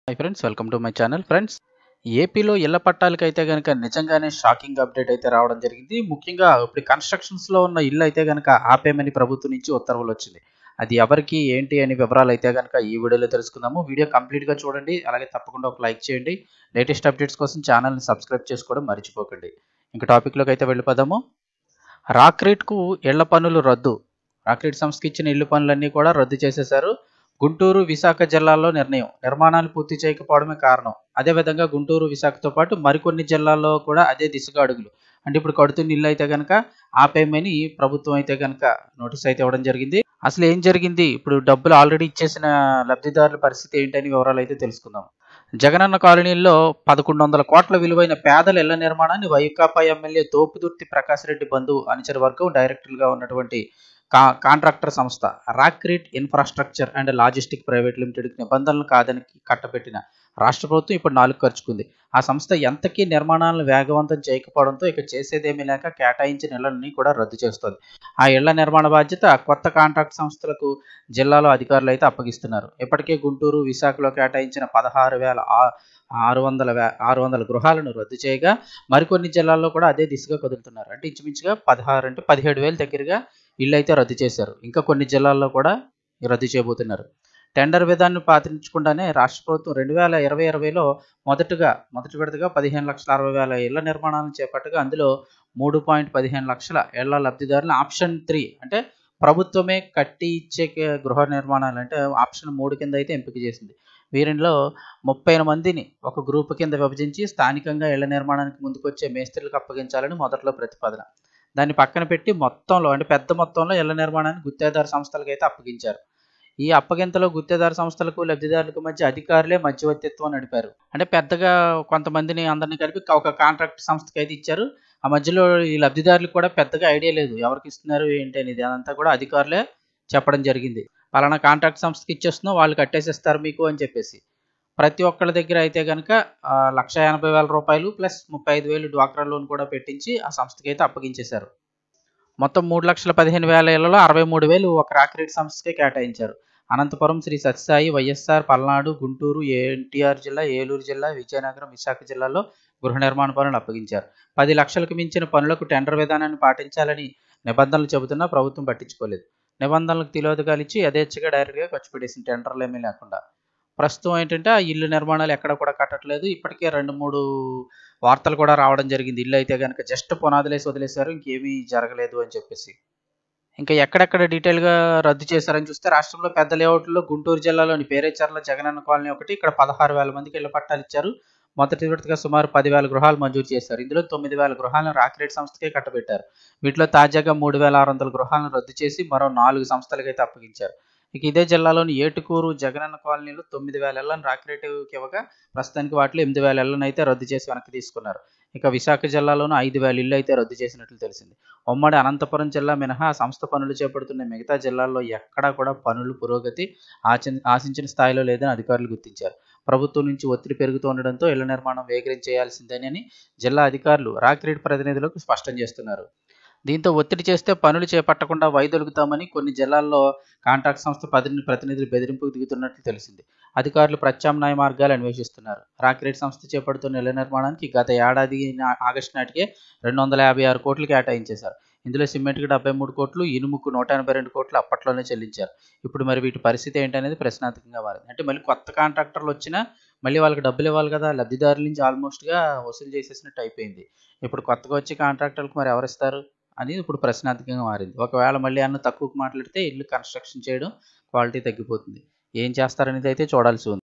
hi friends welcome to my channel friends ఏపీలో ఇళ్ల పట్టాలకైతే కనుక నిజంగానే షాకింగ్ అప్డేట్ అయితే రావడం జరిగింది ముఖ్యంగా ఇప్పుడు కన్స్ట్రక్షన్స్లో ఉన్న ఇల్లు అయితే కనుక ఆపేయమని ప్రభుత్వం నుంచి ఉత్తర్వులు వచ్చింది అది ఎవరికి ఏంటి అని వివరాలు అయితే కనుక ఈ వీడియోలో తెలుసుకుందాము వీడియో కంప్లీట్గా చూడండి అలాగే తప్పకుండా ఒక లైక్ చేయండి లేటెస్ట్ అప్డేట్స్ కోసం ఛానల్ని సబ్స్క్రైబ్ చేసుకోవడం మర్చిపోకండి ఇంకా టాపిక్లోకి అయితే వెళ్ళిపోదాము రాక్రేట్కు ఇళ్ల పనులు రద్దు రాక్రేట్ సంస్థకి ఇచ్చిన ఇల్లు పనులన్నీ కూడా రద్దు చేసేశారు గుంటూరు విశాఖ జిల్లాల్లో నిర్ణయం నిర్మాణాలు పూర్తి చేయకపోవడమే కారణం అదేవిధంగా గుంటూరు విశాఖతో పాటు మరికొన్ని జిల్లాల్లో కూడా అదే దిశగా అడుగులు అంటే ఇప్పుడు కడుతున్న ఇల్లు అయితే కనుక ఆపేయమని ప్రభుత్వం అయితే కనుక నోటీస్ అయితే ఇవ్వడం జరిగింది అసలు ఏం జరిగింది ఇప్పుడు డబ్బులు ఆల్రెడీ ఇచ్చేసిన లబ్ధిదారుల పరిస్థితి ఏంటని వివరాలు అయితే తెలుసుకుందాం జగనన్న కాలనీల్లో పదకొండు వందల కోట్ల విలువైన పేదల ఇళ్ల నిర్మాణాన్ని వైకాపా ఎమ్మెల్యే తోపుదుర్తి ప్రకాష్ రెడ్డి బంధువు అనుచర వర్గం డైరెక్టర్గా ఉన్నటువంటి కా కాంట్రాక్టర్ సంస్థ Rockrete infrastructure and logistic private లిమిటెడ్కి నిబంధనలు కాదని కట్టబెట్టిన రాష్ట్ర ప్రభుత్వం ఇప్పుడు నాలుగు ఖర్చుకుంది ఆ సంస్థ ఎంతకీ నిర్మాణాలను వేగవంతం చేయకపోవడంతో ఇక చేసేదేమీ లేక కేటాయించిన ఇళ్లని కూడా రద్దు చేస్తోంది ఆ ఇళ్ల నిర్మాణ బాధ్యత కొత్త కాంట్రాక్ట్ సంస్థలకు జిల్లాలో అధికారులు అయితే అప్పగిస్తున్నారు ఇప్పటికే గుంటూరు విశాఖలో కేటాయించిన పదహారు వేల ఆరు వందల వే ఆరు వందల గృహాలను రద్దు చేయగా మరికొన్ని జిల్లాల్లో కూడా అదే దిశగా కదులుతున్నారు అంటే ఇంచుమించుగా పదహారు అంటే పదిహేడు వేల దగ్గరగా ఇల్లు అయితే రద్దు చేశారు ఇంకా కొన్ని జిల్లాల్లో కూడా రద్దు చేయబోతున్నారు టెండర్ విధాన్ని పాటించకుండానే రాష్ట్ర ప్రభుత్వం రెండు వేల ఇరవై ఇరవైలో మొదటగా మొదటి విడతగా పదిహేను లక్షల అరవై వేల ఇళ్ల నిర్మాణాలను చేపట్టగా అందులో మూడు పాయింట్ పదిహేను లక్షల ఇళ్ల లబ్ధిదారులను ఆప్షన్ త్రీ అంటే ప్రభుత్వమే కట్టి ఇచ్చే గృహ నిర్మాణాలు అంటే ఆప్షన్ మూడు కింద అయితే ఎంపిక చేసింది వీరిలో ముప్పై మందిని ఒక గ్రూప్ కింద విభజించి స్థానికంగా ఇళ్ల నిర్మాణానికి ముందుకొచ్చే మేస్త్రులకు అప్పగించాలని మొదట్లో ప్రతిపాదన దాన్ని పక్కన పెట్టి మొత్తంలో అంటే పెద్ద మొత్తంలో ఇళ్ల నిర్మాణాన్ని గుత్తేదారు సంస్థలకు అయితే అప్పగించారు ఈ అప్పగింతలో గుత్తేదారు సంస్థలకు లబ్ధిదారులకు మధ్య అధికారులే మధ్యవర్తిత్వం నడిపారు అంటే పెద్దగా కొంతమందిని అందరినీ కలిపి ఒక కాంట్రాక్ట్ సంస్థకి అయితే ఇచ్చారు ఆ మధ్యలో ఈ లబ్ధిదారులకు కూడా పెద్దగా ఐడియా లేదు ఎవరికి ఇస్తున్నారు ఏంటి అనేది అదంతా కూడా అధికారులే చెప్పడం జరిగింది పలానా కాంట్రాక్ట్ సంస్థకి ఇచ్చేస్తున్నాం వాళ్ళు కట్టేసిస్తారు మీకు అని చెప్పేసి ప్రతి ఒక్కళ్ళ దగ్గర అయితే కనుక లక్ష ఎనభై వేల రూపాయలు ప్లస్ ముప్పై ఐదు వేలు డ్వాక్రా లోన్ కూడా పెట్టించి ఆ సంస్థకి అయితే అప్పగించేశారు మొత్తం మూడు లక్షల పదిహేను వేల ఏళ్లలో అరవై మూడు వేలు ఒక రాక్రేట్ సంస్థకే కేటాయించారు అనంతపురం శ్రీ సత్యసాయి వైఎస్ఆర్ పల్నాడు గుంటూరు ఎన్టీఆర్ జిల్లా ఏలూరు జిల్లా విజయనగరం విశాఖ జిల్లాలో గృహ నిర్మాణ పనులు అప్పగించారు పది లక్షలకు మించిన పనులకు టెండర్ విధానాన్ని పాటించాలని నిబంధనలు చెబుతున్నా ప్రభుత్వం పట్టించుకోలేదు నిబంధనలకు తిలోదకాలు ఇచ్చి యథేచ్ఛగా డైరెక్ట్గా ఖర్చు పెట్టేసింది టెండర్లు ఏమీ లేకుండా ప్రస్తుతం ఏంటంటే ఆ ఇల్లు నిర్మాణాలు ఎక్కడ కూడా కట్టట్లేదు ఇప్పటికే రెండు మూడు వార్తలు కూడా రావడం జరిగింది ఇల్లు అయితే కనుక జస్ట్ పునాదులేసి వదిలేశారు ఇంకేమీ జరగలేదు అని చెప్పేసి ఇంకా ఎక్కడెక్కడ డీటెయిల్గా రద్దు చేశారని చూస్తే రాష్ట్రంలో పెద్ద లేఅవుట్లో గుంటూరు జిల్లాలోని పేరేచర్ల జగనన్న కాలనీ ఒకటి ఇక్కడ పదహారు వేల మందికి ఇళ్ల పట్టాలు ఇచ్చారు మొదటి విడతగా సుమారు పదివేల గృహాలు మంజూరు చేశారు ఇందులో తొమ్మిది వేల గృహాలను రాక్రేట్ సంస్థకే కట్టబెట్టారు వీటిలో తాజాగా మూడు వేల ఆరు వందల గృహాలను రద్దు చేసి మరో నాలుగు సంస్థలకైతే అప్పగించారు ఇక ఇదే జిల్లాలోని ఏటుకూరు జగనన్న కాలనీలో తొమ్మిది వేల ఇళ్లను రాక్రేటుకి ఇవ్వగా ప్రస్తుతానికి వాటిలో ఎనిమిది వేల ఇళ్లను అయితే రద్దు చేసి వెనక్కి తీసుకున్నారు ఇక విశాఖ జిల్లాలోనూ ఐదు వేల ఇల్లు అయితే రద్దు చేసినట్లు తెలిసింది ఉమ్మడి అనంతపురం జిల్లా మినహా సంస్థ పనులు చేపడుతున్న మిగతా జిల్లాల్లో ఎక్కడా కూడా పనులు పురోగతి ఆశించిన స్థాయిలో లేదని అధికారులు గుర్తించారు ప్రభుత్వం నుంచి ఒత్తిడి పెరుగుతూ ఉండడంతో ఇళ్ల నిర్మాణం వేగరం చేయాల్సిందేనని జిల్లా అధికారులు రాక్రీడ్ ప్రతినిధులకు స్పష్టం చేస్తున్నారు దీంతో ఒత్తిడి చేస్తే పనులు చేపట్టకుండా వైదొలుగుతామని కొన్ని జిల్లాల్లో కాంట్రాక్ట్ సంస్థ ప్రతినిధులు బెదిరింపుకు దిగుతున్నట్లు తెలిసింది అధికారులు ప్రత్యామ్నాయ మార్గాలు అన్వేషిస్తున్నారు రాక్రేట్ సంస్థ చేపడుతున్న ఇళ్ల నిర్మాణానికి గత ఏడాది ఆగస్టు నాటికే రెండు వందల యాభై ఆరు కోట్లు కేటాయించేశారు ఇందులో సిమెంట్కి డెబ్బై మూడు కోట్లు ఇనుముకు నూట ఎనభై రెండు కోట్లు అప్పట్లోనే చెల్లించారు ఇప్పుడు మరి వీటి పరిస్థితి ఏంటనేది ప్రశ్నార్థకంగా మారింది అంటే మళ్ళీ కొత్త కాంట్రాక్టర్లు వచ్చినా మళ్ళీ వాళ్ళకి డబ్బులు ఇవ్వాలి కదా లబ్ధిదారుల నుంచి ఆల్మోస్ట్గా వసూలు చేసేసినట్టు అయిపోయింది ఇప్పుడు కొత్తగా వచ్చే కాంట్రాక్టర్లకు మరి ఎవరిస్తారు అనేది ఇప్పుడు ప్రశ్నార్థకంగా మారింది ఒకవేళ మళ్ళీ అన్న తక్కువకు మాట్లాడితే ఇల్లు కన్స్ట్రక్షన్ చేయడం క్వాలిటీ తగ్గిపోతుంది ఏం చేస్తారనేది అయితే చూడాల్సి ఉంది